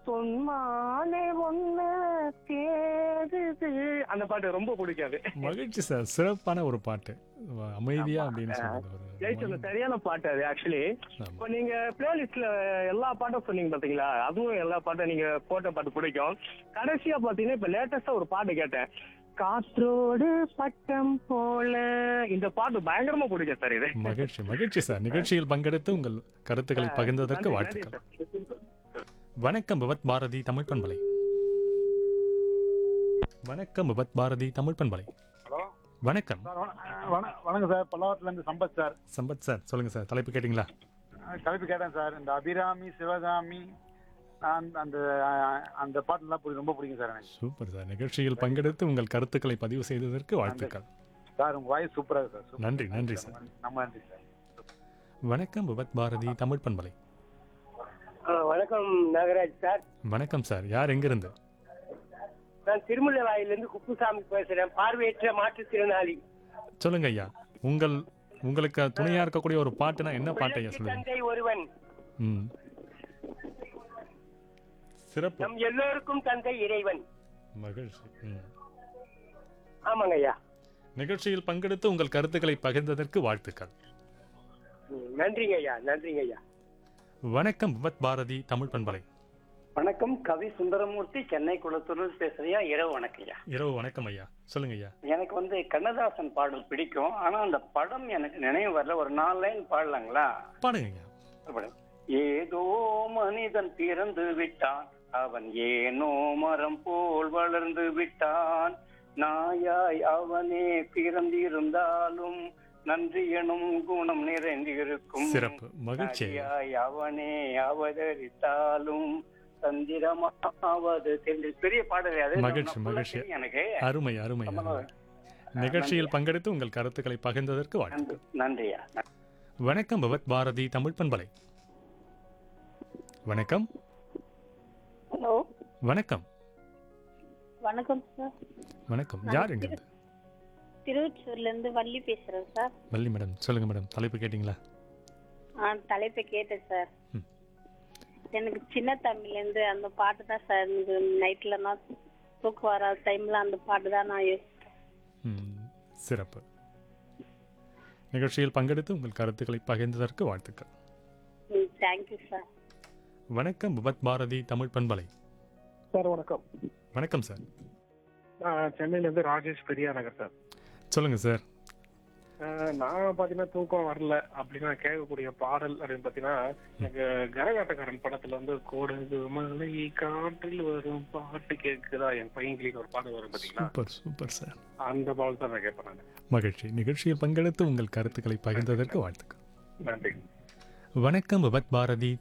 பொன்மானே ஒண்ணு தேடுது அந்த பாட்டு ரொம்ப பிடிக்காது மகிழ்ச்சி சார் சிறப்பான ஒரு பாட்டு வ- அமைதியா அப்படின்னு சொல்றது ஒரு ஜெயிச்சது சரியான பாட்டு அது ஆக்சுவலி ஆமா. இப்போ நீங்க பிளேலிஸ்ட்ல எல்லா பாட்டும் சொன்னீங்க பாத்தீங்களா அதுவும் எல்லா பாட்டும் நீங்க போட்ட பாட்டு பிடிக்கும் கடைசியா பாத்தீங்கன்னா இப்ப லேட்டஸ்டா ஒரு பாட்டு கேட்டேன் காற்றோடு பட்டம் போல இந்த பாட்டு பயங்கரமா பிடிக்கும் சார் இது மகிழ்ச்சி மகிழ்ச்சி சார் நிகழ்ச்சியில் பங்கெடுத்து உங்கள் கருத்துக்களை பகிர்ந்ததற்கு நன்றி, வாழ்த்துக்கள் நன்றி சார். வணக்கம் விபத் பாரதி தமிழ் பண்பலை வணக்கம் விபத் பாரதி தமிழ் பண்பலை ஹலோ வணக்கம் சார் வண- வண- வணக்கம் சார் பல்லாவரத்துலேருந்து சம்பத் சார் சம்பத் சார் சொல்லுங்க சார் தலைப்பு கேட்டிங்களா அஹ் தலைப்பு கேட்டேன் சார் இந்த அபிராமி சிவகாமி அந்த அந்த அஹ், அந்த பாட்டுலாம் பிடி- ரொம்ப பிடிக்கும் சார் எனக்கு சூப்பர் சார் நிகழ்ச்சியில் பங்கெடுத்து உங்கள் கருத்துக்களை பதிவு செய்ததற்கு வாழ்த்துக்கள் சார் உங்க வாய்ஸ் சூப்பரா இருக்கு சார் சூப்பர். நன்றி நன்றி சார் நம்ம நன்றி சார் வணக்கம் விபத் பாரதி தமிழ் பண்பலை வணக்கம் நாகராஜ் சார் வணக்கம் சார் யார் எங்கிருந்து நான் திருமலை வாயிலிருந்து குப்புசாமி பேசுறேன் பார்வையற்ற மாற்றுத்திறனாளி சொல்லுங்க ஐயா உங்கள் உங்களுக்கு துணையா இருக்கக்கூடிய ஒரு பாட்டுனா என்ன பாட்டு ஐயா உள்ளத்து சொல்லுங்க தந்தை ஒருவன் ம் சிறப்பு நம் எல்லோருக்கும் தந்தை இறைவன் மகிழ்ச்சி ம் ஆமாங்க ஐயா நிகழ்ச்சியில் பங்கெடுத்து உங்கள் கருத்துக்களை பகிர்ந்ததற்கு வாழ்த்துக்கள் ம், நன்றிங்க ஐயா நன்றிங்க ஐயா வணக்கம் விபத் பாரதி தமிழ் பண்பலை வணக்கம் கவி சுந்தரமூர்த்தி சென்னை குளத்தூர் பேசுறியா இரவு வணக்கம்யா இரவு வணக்கம் ஐயா சொல்லுங்க ஐயா எனக்கு வந்து கண்ணதாசன் பாடல் பிடிக்கும் ஆனா அந்த படம் எனக்கு நினைவு வரல ஒரு நாலு லைன் பாடலாங்களா பாடுங்க ஐயா ஒரு படம். ஏதோ மனிதன் பிறந்து விட்டான் அவன் ஏனோ மரம் போல் வளர்ந்து விட்டான் நாயாய் அவனே பிறந்திருந்தாலும் நன்றி எனும் குணம் நிறைந்திருக்கும் சிறப்பு மகிழ்ச்சி ஐயா. நரியாய் அவனே அவதரித்தாலும் தந்திரமாவது தெரிந்து பெரிய பாடல் அது மகிழ்ச்சி, நான் மகிழ்ச்சி. தெரியும் எனக்கு அருமை அருமை அருமை. நிகழ்ச்சியில் பங்கெடுத்து உங்கள் கருத்துக்களை பகிர்ந்ததற்கு வாழ்த்து நன்றி நன்றியா வணக்கம் விபத் பாரதி தமிழ் பண்பலை வணக்கம் ஹலோ வணக்கம் வணக்கம் சார் வணக்கம் யார் எங்கிருந்து திருவொற்றூர்ல இருந்து வள்ளி பேசுறேன் சார் வள்ளி மேடம் சொல்லுங்க மேடம் தலைப்பு கேட்டிங்களா ஆ தலைப்பை கேட்டேன் சார் ம். எனக்கு சின்ன தம்பில இருந்து அந்த பாட்டு தான் சார் எனக்கு நைட்ல நான் தூக்கம் வராத டைம்ல அந்த பாட்டு தான் நான் யோசிச்சேன் ம், சிறப்பு நிகழ்ச்சியில் பங்கெடுத்து உங்கள் கருத்துக்களை பகிர்ந்ததற்கு வாழ்த்துக்கள் ம் தேங்க்யூ சார் வணக்கம் விபத் பாரதி தமிழ் பண்பலை சார் வணக்கம் வணக்கம் சார் நான் சென்னையில இருந்து ராஜேஷ் பெரியா நகர் சார் சொல்லுங்க சார் அஹ் நான் பாத்தீங்கன்னா தூக்கம் வரல அப்படின்னு நான் கேட்கக்கூடிய பாடல் அப்படின்னு பாத்தீங்கன்னா எனக்கு கரகாட்டக்காரன் படத்துல வந்து கோடகு மலை காற்றில் வரும் பாட்டு கேக்குதா என் பையன்களுக்கு ஒரு பாட்டு வரும் பாத்தீங்களா சூப்பர் சூப்பர் சார் அந்த பாடல் தான் நான் கேட்பேன் நான் மகிழ்ச்சி நிகழ்ச்சியில் பங்கெடுத்து உங்கள் கருத்துக்களை பகிர்ந்ததற்கு வாழ்த்துக்கள் நன்றி வணக்கம் விபத் பாரதி